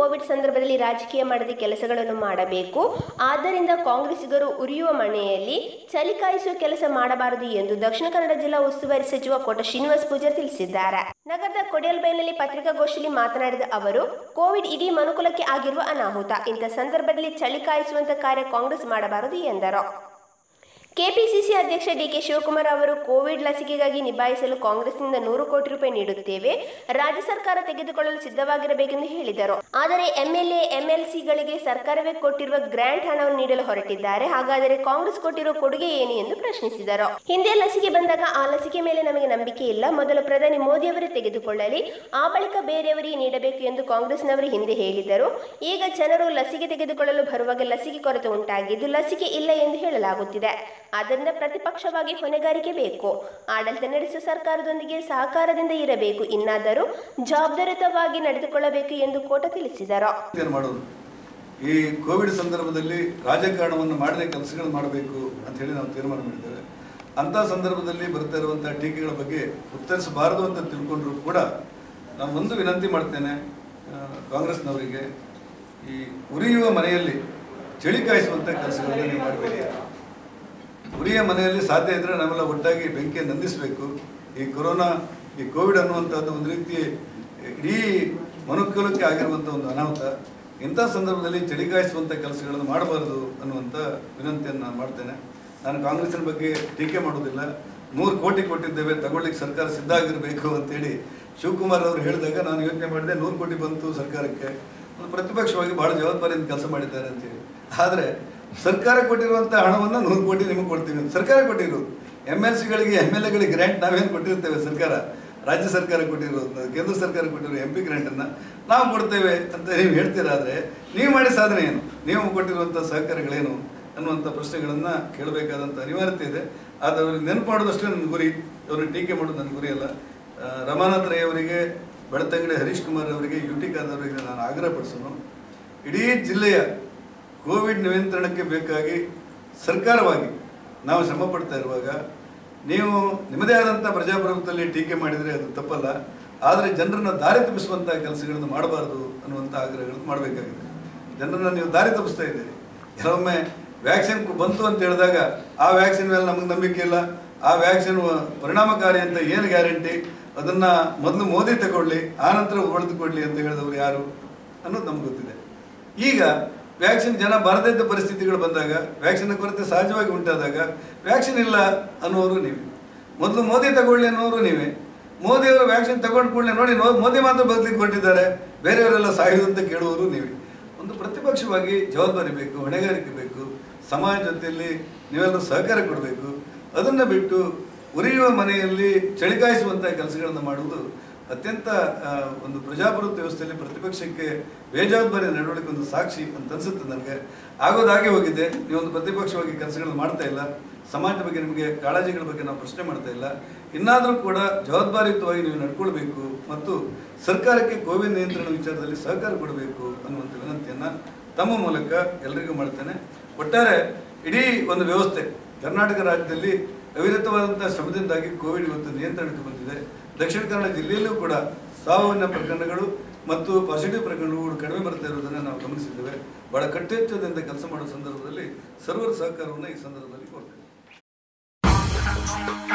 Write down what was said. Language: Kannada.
ಕೋವಿಡ್ ಸಂದರ್ಭದಲ್ಲಿ ರಾಜಕೀಯ ಮಾಡದೆ ಕೆಲಸಗಳನ್ನು ಮಾಡಬೇಕು ಆದ್ದರಿಂದ ಕಾಂಗ್ರೆಸ್ಸಿಗರು ಉರಿಯುವ ಮನೆಯಲ್ಲಿ ಚಳಿ ಕಾಯಿಸುವ ಕೆಲಸ ಮಾಡಬಾರದು ಎಂದು ದಕ್ಷಿಣ ಕನ್ನಡ ಜಿಲ್ಲಾ ಉಸ್ತುವಾರಿ ಸಚಿವ ಕೋಟ ಶ್ರೀನಿವಾಸ್ ಪೂಜಾರಿ ತಿಳಿಸಿದ್ದಾರೆ ನಗರದ ಕೊಡಿಯಲ್ಬೈನಲ್ಲಿ ಪತ್ರಿಕಾಗೋಷ್ಠಿಯಲ್ಲಿ ಮಾತನಾಡಿದ ಅವರು ಕೋವಿಡ್ ಇಡೀ ಮನುಕುಲಕ್ಕೆ ಆಗಿರುವ ಅನಾಹುತ ಇಂಥ ಸಂದರ್ಭದಲ್ಲಿ ಚಳಿ ಕಾಯಿಸುವಂತ ಕಾರ್ಯ ಕಾಂಗ್ರೆಸ್ ಮಾಡಬಾರದು ಎಂದರು ಕೆಪಿಸಿಸಿ ಅಧ್ಯಕ್ಷ ಡಿಕೆ ಶಿವಕುಮಾರ್ ಅವರು ಕೋವಿಡ್ ಲಸಿಕೆಗಾಗಿ ನಿಭಾಯಿಸಲು ಕಾಂಗ್ರೆಸ್ನಿಂದ ನೂರು ಕೋಟಿ ರೂಪಾಯಿ ನೀಡುತ್ತೇವೆ ರಾಜ್ಯ ಸರ್ಕಾರ ತೆಗೆದುಕೊಳ್ಳಲು ಸಿದ್ಧವಾಗಿರಬೇಕೆಂದು ಹೇಳಿದರು ಆದರೆ ಎಂಎಲ್ಎ ಎಂಎಲ್ಸಿಗಳಿಗೆ ಸರ್ಕಾರವೇ ಕೊಟ್ಟಿರುವ ಗ್ರಾಂಟ್ ಹಣವನ್ನು ನೀಡಲು ಹೊರಟಿದ್ದಾರೆ ಹಾಗಾದರೆ ಕಾಂಗ್ರೆಸ್ ಕೊಟ್ಟಿರುವ ಕೊಡುಗೆ ಏನು ಎಂದು ಪ್ರಶ್ನಿಸಿದರು ಹಿಂದೆ ಲಸಿಕೆ ಬಂದಾಗ ಆ ಲಸಿಕೆ ಮೇಲೆ ನಮಗೆ ನಂಬಿಕೆ ಇಲ್ಲ ಮೊದಲು ಪ್ರಧಾನಿ ಮೋದಿ ಅವರೇ ತೆಗೆದುಕೊಳ್ಳಲಿ ಆ ಬಳಿಕ ಬೇರೆಯವರಿಗೆ ನೀಡಬೇಕು ಎಂದು ಕಾಂಗ್ರೆಸ್ನವರು ಹಿಂದೆ ಹೇಳಿದರು ಈಗ ಜನರು ಲಸಿಕೆ ತೆಗೆದುಕೊಳ್ಳಲು ಬರುವಾಗ ಲಸಿಕೆ ಕೊರತೆ ಉಂಟಾಗಿದ್ದು ಲಸಿಕೆ ಇಲ್ಲ ಎಂದು ಹೇಳಲಾಗುತ್ತಿದೆ ಆದ್ದರಿಂದ ಪ್ರತಿಪಕ್ಷವಾಗಿ ಹೊಣೆಗಾರಿಕೆ ಬೇಕು ಆಡಳಿತ ನಡೆಸುವ ಸರ್ಕಾರದೊಂದಿಗೆ ಸಹಕಾರದಿಂದ ಇರಬೇಕು ಇನ್ನಾದರೂ ಜವಾಬ್ದಾರಿಯುತವಾಗಿ ನಡೆದುಕೊಳ್ಳಬೇಕು ಎಂದು ಕೋಟ ತಿಳಿಸಿದರು ಏನು ಮಾಡೋದು ಈ ಕೋವಿಡ್ ಸಂದರ್ಭದಲ್ಲಿ ರಾಜಕಾರಣವನ್ನು ಮಾಡದೆ ಕೆಲಸಗಳು ಮಾಡಬೇಕು ಅಂತ ಹೇಳಿ ನಾವು ತೀರ್ಮಾನ ಮಾಡಿದ್ದೇವೆ ಅಂಥ ಸಂದರ್ಭದಲ್ಲಿ ಬರ್ತಾ ಇರುವಂಥ ಟೀಕೆಗಳ ಬಗ್ಗೆ ಉತ್ತರಿಸಬಾರದು ಅಂತ ತಿಳ್ಕೊಂಡ್ರು ಕೂಡ ನಾನು ಒಂದು ವಿನಂತಿ ಮಾಡ್ತೇನೆ ಆ, ಕಾಂಗ್ರೆಸ್ನವರಿಗೆ ಈ ಉರಿಯುವ ಮನೆಯಲ್ಲಿ ಚಳಿ ಕಾಯಿಸುವಂಥ ಕೆಲಸಗಳನ್ನು ನೀವು ಮಾಡಬೇಡಿ ಉರಿಯ ಮನೆಯಲ್ಲಿ ಸಾಧ್ಯ ಇದ್ದರೆ ನಾವೆಲ್ಲ ಒಟ್ಟಾಗಿ ಬೆಂಕಿಯನ್ನು ನಂದಿಸಬೇಕು ಈ ಕೊರೋನಾ ಈ ಕೋವಿಡ್ ಅನ್ನುವಂಥದ್ದು ಒಂದು ರೀತಿ ಇಡೀ ಮನುಕುಲಕ್ಕೆ ಆಗಿರುವಂಥ ಒಂದು ಅನಾಹುತ ಇಂಥ ಸಂದರ್ಭದಲ್ಲಿ ಚಳಿಗಾಯಿಸುವಂಥ ಕೆಲಸಗಳನ್ನು ಮಾಡಬಾರದು ಅನ್ನುವಂಥ ವಿನಂತಿಯನ್ನು ನಾನು ಮಾಡ್ತೇನೆ ನಾನು ಕಾಂಗ್ರೆಸ್ಸಿನ ಬಗ್ಗೆ ಟೀಕೆ ಮಾಡೋದಿಲ್ಲ ನೂರು ಕೋಟಿ ಕೊಟ್ಟಿದ್ದೇವೆ ತಗೊಳ್ಳಿಕ್ಕೆ ಸರ್ಕಾರ ಸಿದ್ಧ ಆಗಿರಬೇಕು ಅಂತೇಳಿ ಶಿವಕುಮಾರ್ ಅವರು ಹೇಳಿದಾಗ ನಾನು ಯೋಚನೆ ಮಾಡಿದೆ ನೂರು ಕೋಟಿ ಬಂತು ಸರ್ಕಾರಕ್ಕೆ ಒಂದು ಪ್ರತಿಪಕ್ಷವಾಗಿ ಬಹಳ ಜವಾಬ್ದಾರಿಯಿಂದ ಕೆಲಸ ಮಾಡಿದ್ದಾರೆ ಅಂತೇಳಿ ಆದರೆ ಸರ್ಕಾರ ಕೊಟ್ಟಿರುವಂಥ ಹಣವನ್ನು ನೂರು ಕೋಟಿ ನಿಮಗೆ ಕೊಡ್ತೀವಿ ಅಂತ ಸರ್ಕಾರ ಕೊಟ್ಟಿರೋದು ಎಮ್ ಎಲ್ ಸಿಗಳಿಗೆ ಎಮ್ ಎಲ್ ಎಗಳಿಗೆ ಗ್ರ್ಯಾಂಟ್ ನಾವೇನು ಕೊಟ್ಟಿರ್ತೇವೆ ಸರ್ಕಾರ ರಾಜ್ಯ ಸರ್ಕಾರ ಕೊಟ್ಟಿರೋದು ಕೇಂದ್ರ ಸರ್ಕಾರ ಕೊಟ್ಟಿರೋ ಎಂ ಪಿ ಗ್ರ್ಯಾಂಟನ್ನು ನಾವು ಕೊಡ್ತೇವೆ ಅಂತ ನೀವು ಹೇಳ್ತೀರಾದರೆ ನೀವು ಮಾಡಿ ಸಾಧನೆ ಏನು ನೀವು ಕೊಟ್ಟಿರುವಂಥ ಸಹಕಾರಗಳೇನು ಅನ್ನುವಂಥ ಪ್ರಶ್ನೆಗಳನ್ನು ಕೇಳಬೇಕಾದಂಥ ಅನಿವಾರ್ಯತೆ ಇದೆ ಆದರೆ ಅವ್ರಿಗೆ ನೆನಪು ಮಾಡೋದಷ್ಟೇ ನನ್ನ ಗುರಿ ಅವ್ರಿಗೆ ಟೀಕೆ ಮಾಡೋದು ನನ್ನ ಗುರಿ ಅಲ್ಲ ಆ, ರಮಾನಾಥ್ ರೈ ಅವರಿಗೆ ಬೆಳತಂಗಡಿ ಹರೀಶ್ ಕುಮಾರ್ ಅವರಿಗೆ ಯು ಟಿ ಖಾದರ್ ನಾನು ಆಗ್ರಹಪಡಿಸೋನು ಇಡೀ ಜಿಲ್ಲೆಯ ಕೋವಿಡ್ ನಿಯಂತ್ರಣಕ್ಕೆ ಬೇಕಾಗಿ ಸರ್ಕಾರವಾಗಿ ನಾವು ಶ್ರಮ ಪಡ್ತಾ ಇರುವಾಗ ನೀವು ನಿಮ್ಮದೇ ಆದಂಥ ಪ್ರಜಾಪ್ರಭುತ್ವದಲ್ಲಿ ಟೀಕೆ ಮಾಡಿದರೆ ಅದು ತಪ್ಪಲ್ಲ ಆದರೆ ಜನರನ್ನ ದಾರಿ ತಪ್ಪಿಸುವಂಥ ಕೆಲಸಗಳನ್ನು ಮಾಡಬಾರ್ದು ಅನ್ನುವಂಥ ಆಗ್ರಹಗಳನ್ನು ಮಾಡಬೇಕಾಗಿದೆ ಜನರನ್ನ ನೀವು ದಾರಿ ತಪ್ಪಿಸ್ತಾ ಇದ್ದೀರಿ ಕೆಲವೊಮ್ಮೆ ವ್ಯಾಕ್ಸಿನ್ ಬಂತು ಅಂತ ಹೇಳಿದಾಗ ಆ ವ್ಯಾಕ್ಸಿನ್ ಮೇಲೆ ನಮಗೆ ನಂಬಿಕೆ ಇಲ್ಲ ಆ ವ್ಯಾಕ್ಸಿನ್ ಪರಿಣಾಮಕಾರಿ ಅಂತ ಏನು ಗ್ಯಾರಂಟಿ ಅದನ್ನು ಮೊದಲು ಮೋದಿ ತಗೊಳ್ಳಿ ಆನಂತರ ಉಳಿದುಕೊಳ್ಳಿ ಅಂತ ಹೇಳಿದವರು ಯಾರು ಅನ್ನೋದು ನಮ್ಗೆ ಗೊತ್ತಿದೆ ಈಗ ವ್ಯಾಕ್ಸಿನ್ ಜನ ಬರದಿದ್ದ ಪರಿಸ್ಥಿತಿಗಳು ಬಂದಾಗ ವ್ಯಾಕ್ಸಿನ್ ಕೊರತೆ ಸಹಜವಾಗಿ ಉಂಟಾದಾಗ ವ್ಯಾಕ್ಸಿನ್ ಇಲ್ಲ ಅನ್ನೋರು ನೀವೇ ಮೊದಲು ಮೋದಿ ತಗೊಳ್ಳಿ ಅನ್ನೋರು ನೀವೇ ಮೋದಿಯವರು ವ್ಯಾಕ್ಸಿನ್ ತಗೊಂಡು ಕೂಡಲೇ ನೋಡಿ ನೋ- ಮೋದಿ ಮಾತ್ರ ಬದಲಿಗೆ ಕೊಟ್ಟಿದ್ದಾರೆ ಬೇರೆಯವರೆಲ್ಲ ಸಾಯುವುದು ಅಂತ ಕೇಳುವವರು ನೀವೇ ಒಂದು ಪ್ರತಿಪಕ್ಷವಾಗಿ ಜವಾಬ್ದಾರಿ ಬೇಕು ಹೊಣೆಗಾರಿಕೆ ಬೇಕು ಸಮಾಜ ಜೊತೆಯಲ್ಲಿ ನೀವೆಲ್ಲರೂ ಸಹಕಾರ ಕೊಡಬೇಕು ಅದನ್ನು ಬಿಟ್ಟು ಉರಿಯುವ ಮನೆಯಲ್ಲಿ ಚಳಿಕಾಯಿಸುವಂಥ ಕೆಲಸಗಳನ್ನು ಮಾಡುವುದು ಅತ್ಯಂತ ಆ, ಒಂದು ಪ್ರಜಾಪ್ರಭುತ್ವ ವ್ಯವಸ್ಥೆಯಲ್ಲಿ ಪ್ರತಿಪಕ್ಷಕ್ಕೆ ಬೇಜವಾಬ್ದಾರಿ ನಡವಳಿಕೆ ಒಂದು ಸಾಕ್ಷಿ ಅಂತ ಅನ್ಸುತ್ತೆ ನನಗೆ ಆಗೋದಾಗೆ ಹೋಗಿದೆ ನೀವೊಂದು ಪ್ರತಿಪಕ್ಷವಾಗಿ ಕೆಲಸಗಳನ್ನು ಮಾಡ್ತಾ ಇಲ್ಲ ಸಮಾಜದ ಬಗ್ಗೆ ನಿಮಗೆ ಕಾಳಜಿಗಳ ಬಗ್ಗೆ ನಾವು ಪ್ರಶ್ನೆ ಮಾಡ್ತಾ ಇಲ್ಲ ಇನ್ನಾದರೂ ಕೂಡ ಜವಾಬ್ದಾರಿಯುತವಾಗಿ ನೀವು ನಡ್ಕೊಳ್ಬೇಕು ಮತ್ತು ಸರ್ಕಾರಕ್ಕೆ ಕೋವಿಡ್ ನಿಯಂತ್ರಣ ವಿಚಾರದಲ್ಲಿ ಸಹಕಾರ ಕೊಡಬೇಕು ಅನ್ನುವಂಥ ವಿನಂತಿಯನ್ನು ತಮ್ಮ ಮೂಲಕ ಎಲ್ಲರಿಗೂ ಮಾಡ್ತೇನೆ ಒಟ್ಟಾರೆ ಇಡೀ ಒಂದು ವ್ಯವಸ್ಥೆ ಕರ್ನಾಟಕ ರಾಜ್ಯದಲ್ಲಿ ಅವಿರತವಾದಂಥ ಶ್ರಮದಿಂದಾಗಿ ಕೋವಿಡ್ ಇವತ್ತು ನಿಯಂತ್ರಣಕ್ಕೆ ಬಂದಿದೆ ದಕ್ಷಿಣ ಕನ್ನಡ ಜಿಲ್ಲೆಯಲ್ಲೂ ಕೂಡ ಸಾವನ್ನ ಪ್ರಕರಣಗಳು ಮತ್ತು ಪಾಸಿಟಿವ್ ಪ್ರಕರಣಗಳು ಕಡಿಮೆ ಬರ್ತಾ ಇರೋದನ್ನು ನಾವು ಗಮನಿಸಿದ್ದೇವೆ ಬಹಳ ಕಟ್ಟೆಚ್ಚರದಿಂದ ಕೆಲಸ ಮಾಡೋ ಸಂದರ್ಭದಲ್ಲಿ ಸರ್ವರ ಸಹಕಾರವನ್ನು ಈ ಸಂದರ್ಭದಲ್ಲಿ ಕೋರ್ತೇನೆ